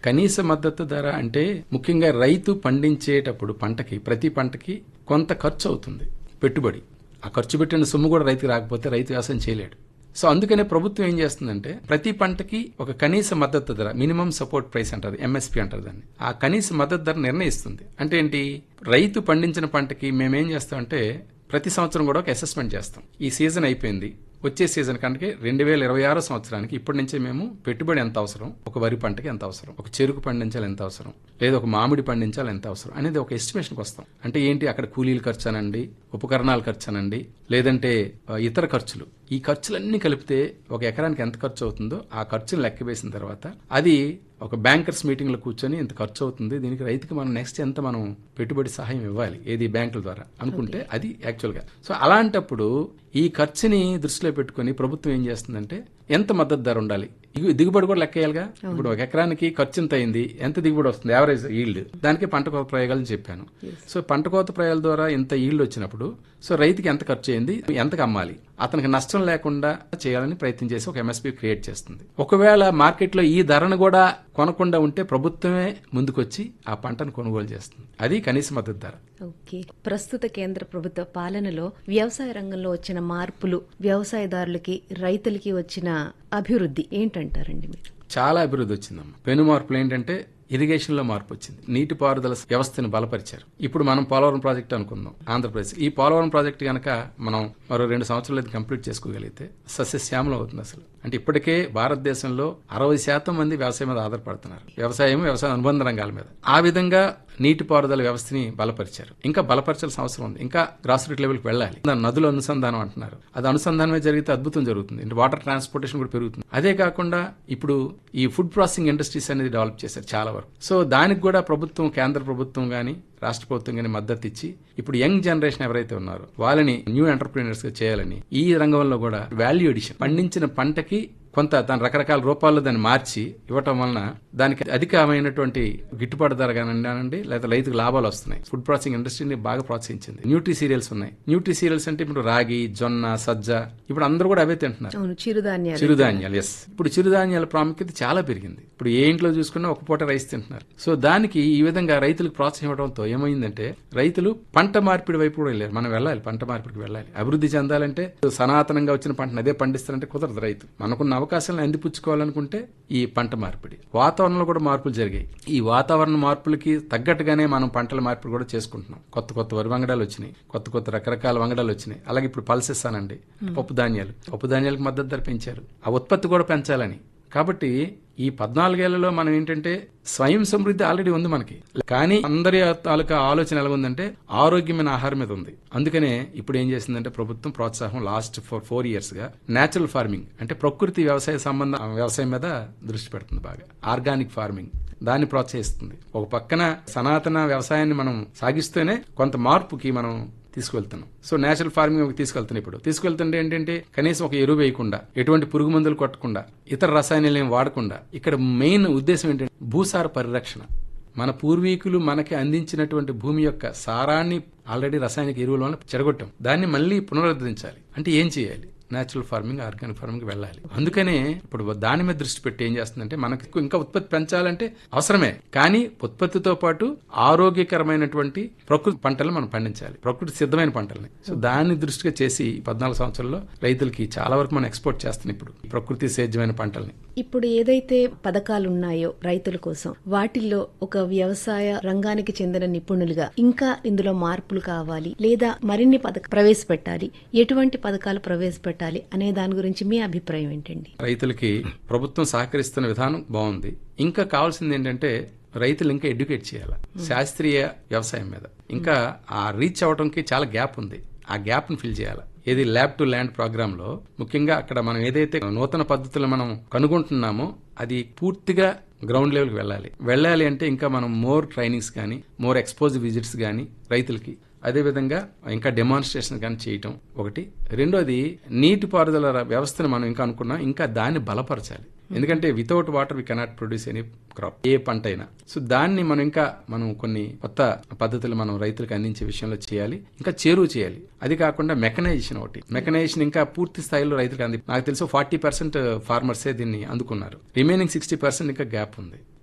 కనీస మద్దతు ధర అంటే ముఖ్యంగా రైతు పండించేటప్పుడు పంటకి ప్రతి పంటకి కొంత ఖర్చు అవుతుంది పెట్టుబడి ఆ ఖర్చు పెట్టిన సొమ్ము కూడా రైతుకి రాకపోతే రైతు వ్యవసాయం చేయలేడు సో అందుకనే ప్రభుత్వం ఏం చేస్తుందంటే ప్రతి పంటకి ఒక కనీస మద్దతు ధర మినిమం సపోర్ట్ ప్రైస్ అంటారు ఎంఎస్పి అంటారు దాన్ని ఆ కనీస మద్దతు ధర నిర్ణయిస్తుంది అంటే ఏంటి రైతు పండించిన పంటకి మేమేం చేస్తామంటే ప్రతి సంవత్సరం కూడా ఒక అసెస్మెంట్ చేస్తాం ఈ సీజన్ అయిపోయింది వచ్చే సీజన్ కంటే రెండు వేల ఇరవై ఆరో సంవత్సరానికి ఇప్పటి నుంచే మేము పెట్టుబడి ఎంత అవసరం ఒక వరి పంటకి ఎంత అవసరం ఒక చెరుకు పండించాలి ఎంత అవసరం లేదా ఒక మామిడి పండించాలి ఎంత అవసరం అనేది ఒక ఎస్టిమేషన్కి వస్తాం అంటే ఏంటి అక్కడ కూలీల ఖర్చు అనండి ఉపకరణాల ఖర్చు అనండి లేదంటే ఆ, ఇతర ఖర్చులు ఈ ఖర్చులన్నీ కలిపితే ఒక ఎకరానికి ఎంత ఖర్చు అవుతుందో ఆ ఖర్చును లెక్క వేసిన తర్వాత అది ఒక బ్యాంకర్స్ మీటింగ్ లో కూర్చొని ఇంత ఖర్చు అవుతుంది దీనికి రైతుకి మనం నెక్స్ట్ ఎంత మనం పెట్టుబడి సహాయం ఇవ్వాలి ఏది బ్యాంకుల ద్వారా అనుకుంటే అది యాక్చువల్ గా సో అలాంటప్పుడు ఈ ఖర్చుని దృష్టిలో పెట్టుకొని ప్రభుత్వం ఏం చేస్తుందంటే ఎంత మద్దతు ధర ఉండాలి ఇగు- దిగుబడి కూడా లెక్కేయాలిగా ఇప్పుడు ఒక ఎకరానికి ఖర్చు ఎంత అయింది ఎంత దిగుబడి వస్తుంది యావరేజ్ ఈల్డ్ దానికి పంట కోత ప్రయోగాలు చెప్పాను సో పంట కోత ప్రయోగాల ద్వారా ఇంత ఈల్డ్ వచ్చినప్పుడు సో రైతుకి ఎంత ఖర్చు అయింది ఎంతకు అమ్మాలి అతనికి నష్టం లేకుండా చేయాలని ప్రయత్నం చేసి ఒక ఎంఎస్పీ క్రియేట్ చేస్తుంది ఒకవేళ మార్కెట్లో ఈ ధరను కూడా కొనకుండా ఉంటే ప్రభుత్వమే ముందుకొచ్చి ఆ పంటను కొనుగోలు చేస్తుంది అది కనీస మద్దతు ధర ఓకే ప్రస్తుత కేంద్ర ప్రభుత్వ పాలనలో వ్యవసాయ రంగంలో వచ్చిన మార్పులు వ్యవసాయదారులకి రైతులకి వచ్చిన అభివృద్ధి ఏంటంటారండి మీరు చాలా అభివృద్ధి వచ్చిందమ్మా పెను మార్పులు ఏంటంటే ఇరిగేషన్ లో మార్పు వచ్చింది నీటిపారుదల వ్యవస్థను బలపరిచారు ఇప్పుడు మనం పోలవరం ప్రాజెక్ట్ అనుకుందాం ఆంధ్రప్రదేశ్ ఈ పోలవరం ప్రాజెక్ట్ గనక మనం మరో రెండు సంవత్సరాలు ఇది కంప్లీట్ చేసుకోగలిగితే సస్యశ్యామలం అవుతుంది అసలు అంటే ఇప్పటికే భారతదేశంలో అరవై శాతం మంది వ్యవసాయం మీద ఆధారపడుతున్నారు వ్యవసాయం వ్యవసాయ అనుబంధ రంగాల మీద ఆ విధంగా నీటిపారుదల వ్యవస్థని బలపరిచారు ఇంకా బలపరచాల్సిన అవసరం ఉంది ఇంకా గ్రాస్ రూట్ లెవెల్కి వెళ్ళాలి దాని నదుల అనుసంధానం అంటున్నారు అది అనుసంధానమే జరిగితే అద్భుతం జరుగుతుంది అంటే వాటర్ ట్రాన్స్పోర్టేషన్ కూడా పెరుగుతుంది అదే కాకుండా ఇప్పుడు ఈ ఫుడ్ ప్రాసెసింగ్ ఇండస్ట్రీస్ అనేది డెవలప్ చేశారు చాలా వరకు సో దానికి కూడా ప్రభుత్వం కేంద్ర ప్రభుత్వం గానీ రాష్ట్ర ప్రభుత్వం గానీ మద్దతు ఇచ్చి ఇప్పుడు యంగ్ జనరేషన్ ఎవరైతే ఉన్నారో వాళ్ళని న్యూ ఎంటర్ప్రీనర్స్ గా చేయాలని ఈ రంగంలో కూడా వాల్యూ ఎడిషన్ పండించిన పంటకి కొంత దాని రకరకాల రూపాల్లో దాన్ని మార్చి ఇవ్వటం వలన దానికి అధికమైనటువంటి గిట్టుబాటు ధర కానివ్వండి లేదా రైతుకు లాభాలు వస్తున్నాయి ఫుడ్ ప్రాసెసింగ్ ఇండస్ట్రీని బాగా ప్రోత్సహించింది న్యూట్రీ సీరియల్స్ ఉన్నాయి న్యూట్రీ సీరియల్స్ అంటే ఇప్పుడు రాగి జొన్న సజ్జ ఇప్పుడు అందరూ కూడా అవే తింటున్నారు అవును చిరుధాన్యాలు చిరుధాన్యాలు ఎస్ ఇప్పుడు చిరుధాన్యాల ప్రాముఖ్యత చాలా పెరిగింది ఇప్పుడు ఏ ఇంట్లో చూసుకున్నా ఒక పూట రైస్ తింటున్నారు సో దానికి ఈ విధంగా రైతులకు ప్రోత్సాహం ఇవ్వడంతో ఏమైందంటే రైతులు పంట మార్పిడి వైపు కూడా వెళ్ళారు మనం వెళ్ళాలి పంట మార్పిడికి వెళ్ళాలి అభివృద్ధి చెందాలంటే సనాతనంగా వచ్చిన పంటను అదే పండిస్తారంటే కుదరదు రైతు మనకున్న అవకాశాలను అందిపుచ్చుకోవాలనుకుంటే ఈ పంట మార్పిడి వాతావరణంలో కూడా మార్పులు జరిగాయి ఈ వాతావరణ మార్పులకి తగ్గట్టుగానే మనం పంటల మార్పిడి కూడా చేసుకుంటున్నాం కొత్త కొత్త వరి వంగడాలు వచ్చినాయి కొత్త కొత్త రకరకాల వంగడాలు వచ్చినాయి అలాగే ఇప్పుడు పల్సెస్ అనండి పప్పు ధాన్యాలు పప్పు ధాన్యాలకు మద్దతు ధర పెంచారు ఆ ఉత్పత్తి కూడా పెంచాలని కాబట్టి ఈ పద్నాలుగేళ్లలో మనం ఏంటంటే స్వయం సమృద్ధి ఆల్రెడీ ఉంది మనకి కానీ అందరి తాలూకా ఆలోచన ఎలా ఉందంటే ఆరోగ్యమైన ఆహారం మీద ఉంది అందుకనే ఇప్పుడు ఏం చేసిందంటే ప్రభుత్వం ప్రోత్సాహం లాస్ట్ ఫోర్ ఫోర్ ఇయర్స్ గా నేచురల్ ఫార్మింగ్ అంటే ప్రకృతి వ్యవసాయ సంబంధ వ్యవసాయం మీద దృష్టి పెడుతుంది బాగా ఆర్గానిక్ ఫార్మింగ్ దాన్ని ప్రోత్సహిస్తుంది ఒక పక్కన సనాతన వ్యవసాయాన్ని మనం సాగిస్తూనే కొంత మార్పుకి మనం తీసుకువెళ్తున్నాం సో నేచురల్ ఫార్మింగ్ తీసుకెళ్తున్నాం ఇప్పుడు తీసుకెళ్తుంటే ఏంటంటే కనీసం ఒక ఎరువు వేయకుండా ఎటువంటి పురుగు మందులు కొట్టకుండా ఇతర రసాయనాలు ఏం వాడకుండా ఇక్కడ మెయిన్ ఉద్దేశం ఏంటంటే భూసార పరిరక్షణ మన పూర్వీకులు మనకి అందించినటువంటి భూమి యొక్క సారాన్ని ఆల్రెడీ రసాయనిక ఎరువుల వల్ల చెడగొట్టాం దాన్ని మళ్ళీ పునరుద్ధరించాలి అంటే ఏం చేయాలి నేచురల్ ఫార్మింగ్ ఆర్గానిక్ ఫార్మింగ్ వెళ్ళాలి అందుకనే ఇప్పుడు దాని మీద దృష్టి పెట్టి ఏం చేస్తుందంటే మనకి ఇంకా ఉత్పత్తి పెంచాలంటే అవసరమే కానీ ఉత్పత్తితో పాటు ఆరోగ్యకరమైనటువంటి ప్రకృతి పంటలు మనం పండించాలి ప్రకృతి సిద్ధమైన పంటల్ని సో దాన్ని దృష్టిగా చేసి ఈ పద్నాలుగు సంవత్సరాల్లో రైతులకి చాలా వరకు మనం ఎక్స్పోర్ట్ చేస్తున్నాం ఇప్పుడు ఈ ప్రకృతి సేద్యమైన పంటల్ని ఇప్పుడు ఏదైతే పథకాలు ఉన్నాయో రైతుల కోసం వాటిల్లో ఒక వ్యవసాయ రంగానికి చెందిన నిపుణులుగా ఇంకా ఇందులో మార్పులు కావాలి లేదా మరిన్ని పథక ప్రవేశపెట్టాలి ఎటువంటి పథకాలు ప్రవేశపెట్టాలి అనే దాని గురించి మీ అభిప్రాయం ఏంటండి రైతులకి ప్రభుత్వం సహకరిస్తున్న విధానం బాగుంది ఇంకా కావాల్సింది ఏంటంటే రైతులు ఇంకా ఎడ్యుకేట్ చేయాలి శాస్త్రీయ వ్యవసాయం మీద ఇంకా ఆ రీచ్ అవడానికి చాలా గ్యాప్ ఉంది ఆ గ్యాప్ ని ఫిల్ చేయాలి ఏది ల్యాబ్ టు ల్యాండ్ ప్రోగ్రామ్ లో ముఖ్యంగా అక్కడ మనం ఏదైతే నూతన పద్ధతులు మనం కనుగొంటున్నామో అది పూర్తిగా గ్రౌండ్ లెవెల్కి వెళ్ళాలి వెళ్ళాలి అంటే ఇంకా మనం మోర్ ట్రైనింగ్స్ కానీ మోర్ ఎక్స్పోజ్ విజిట్స్ కానీ రైతులకి అదేవిధంగా ఇంకా డెమాన్స్ట్రేషన్ కానీ చేయటం ఒకటి రెండోది నీటిపారుదల ర- వ్యవస్థను మనం ఇంకా అనుకున్నాం ఇంకా దాన్ని బలపరచాలి ఎందుకంటే without water we cannot produce any crop ఏ పంట అయినా సో దాన్ని మనం ఇంకా మనం కొన్ని కొత్త పద్ధతులు మనం రైతులకు అందించే విషయంలో చేయాలి ఇంకా చేరువ చేయాలి అది కాకుండా మెకనైజేషన్ ఒకటి మెకనైజేషన్ ఇంకా పూర్తి స్థాయిలో రైతులకు అంది నాకు తెలుసు ఫార్టీ పర్సెంట్ ఫార్మర్సే దీన్ని అందుకున్నారు రిమైనింగ్ సిక్స్టీ పర్సెంట్ ఇంకా గ్యాప్ ఉంది